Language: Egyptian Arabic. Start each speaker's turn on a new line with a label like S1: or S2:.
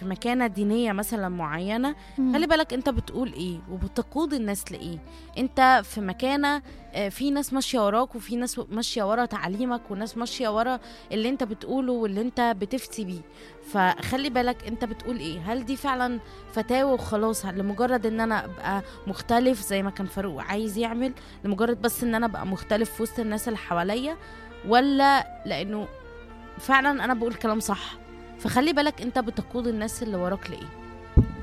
S1: في مكانة دينية مثلا معينة خلي بالك انت بتقول ايه وبتقود الناس لايه انت في مكانة آه، في ناس ماشية وراك وفي ناس ماشية ورا تعليمك وناس ماشية ورا اللي انت بتقوله واللي انت بتفتي بيه فخلي بالك انت بتقول ايه هل دي فعلا فتاوى وخلاص لمجرد ان انا ابقى مختلف زي ما كان فاروق عايز يعمل لمجرد بس ان انا ابقى مختلف في وسط الناس اللي حواليا ولا لانه فعلا انا بقول كلام صح فخلي بالك انت بتقود الناس اللي وراك لايه